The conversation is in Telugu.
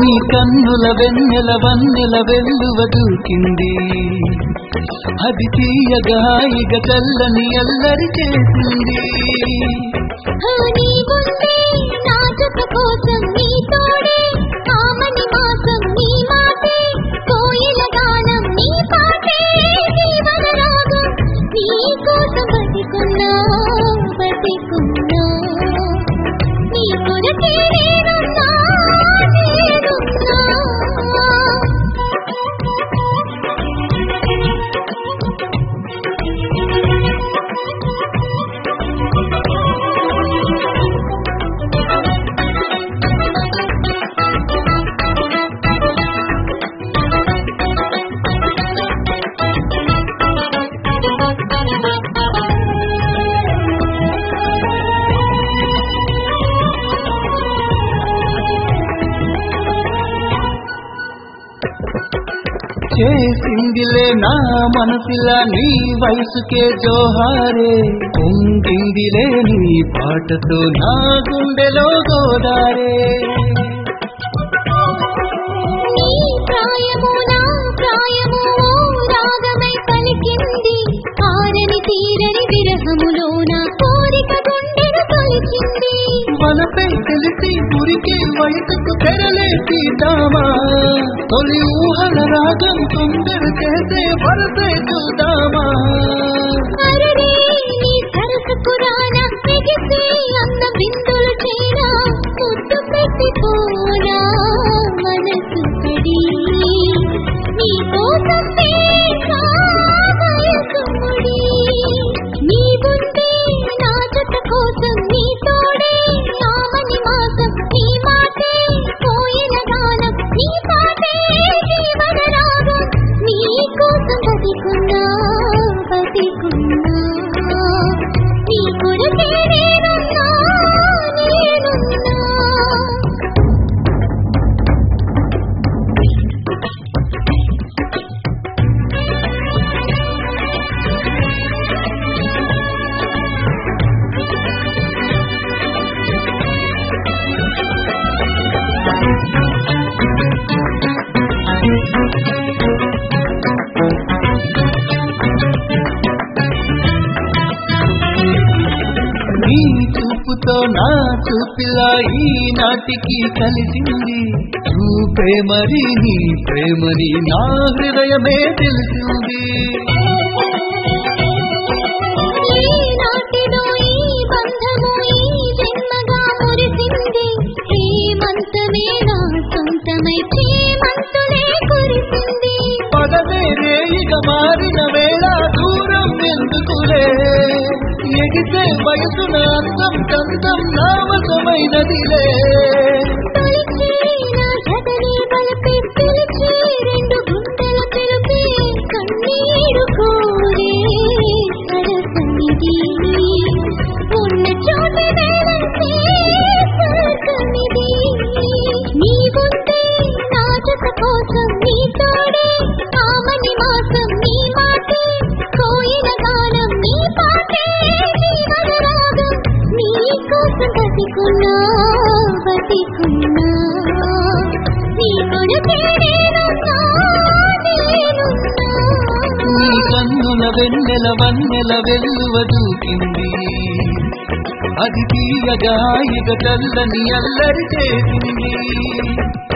కన్నుల వెన్నెల వన్నెల వెల్లువ దూకింది అది తీయగా హాయిగా చల్లని అల్లరి చేసింది నీ ముందే నా జత కోసం నీ తోడే ఆమని మాసం నీ మాటే కోయిల గానం నీ పాటే జీవన రాగం నీ కోసం బతికున్నా బతికున్నా నీ కొరకే నేనున్నా నేనున్నా చేసిందిలే నా మనసిలా నీ వయసుకే జోహారే పొంగిందిలే నీ పాటతో నా గుండెలో గోదారే నీ ప్రాయము నా ప్రాయము ఓ రాగమై పలికింది ఆరని తీరని విరహములో నా కోరిక గుండెను తొలిచింది వలపై తెలిసి ఉరికే వయసుకు తెరలే తీద్దామా తొలి ఊహల రాగం తొందర చేసే వరసే చూద్దామా అరరే నీ సరసకు రానా ఎగిసి అన్న బిందులు చేరా ముద్దు పెట్టిపోరా మనసు పడి నీ కోసం వేసా వయసు ముడి నీ ముందే నా జత కోసం నీ తోడే ఆమని మాసం నీ మాటే కోయిల గానం నీ పాటే జీవన రాగం నీ కోసం బతికున్నా బతికున్నా నీ కొరకే నేనున్నా నేనున్నా నీ చూపుతో నా చూపిలా ఈ నాటికి కలిసింది చూపే మరి నీ ప్రేమని నా హృదయమే తెలిసింది ఈ నాటిలో ఈ బంధము ఈ జన్మగా మురిసింది హేమంతమే నా సొంతమై ప్రేమంతులే కురిసింది పదవే రేయిగా మారిన వేళ దూరం ఎందుకులే ఎగిసే వయసున అందం కందం నామసమైనదిలే తొలిచి నా జతని బలపి పిలిచి రెండు గుండెల పిలిపి కన్నీరు కోరే సరసమిది ఉన్న చోట వేలంటే స్వర్గమిది నీ ముందే నా జత కోసం నీ తోడే ఆమని మాసం నీ మాటే కోయిల గానం నీ పాటే జీవన రాగం నీ కోసం బతికున్నా బతికున్నా నీ కొరకే నేనున్నా నేనున్నా నీ కన్నుల వెన్నెల వన్నెల వెల్లువ దూకింది అది తీయగా హాయిగా చల్లని అల్లరి చేసింది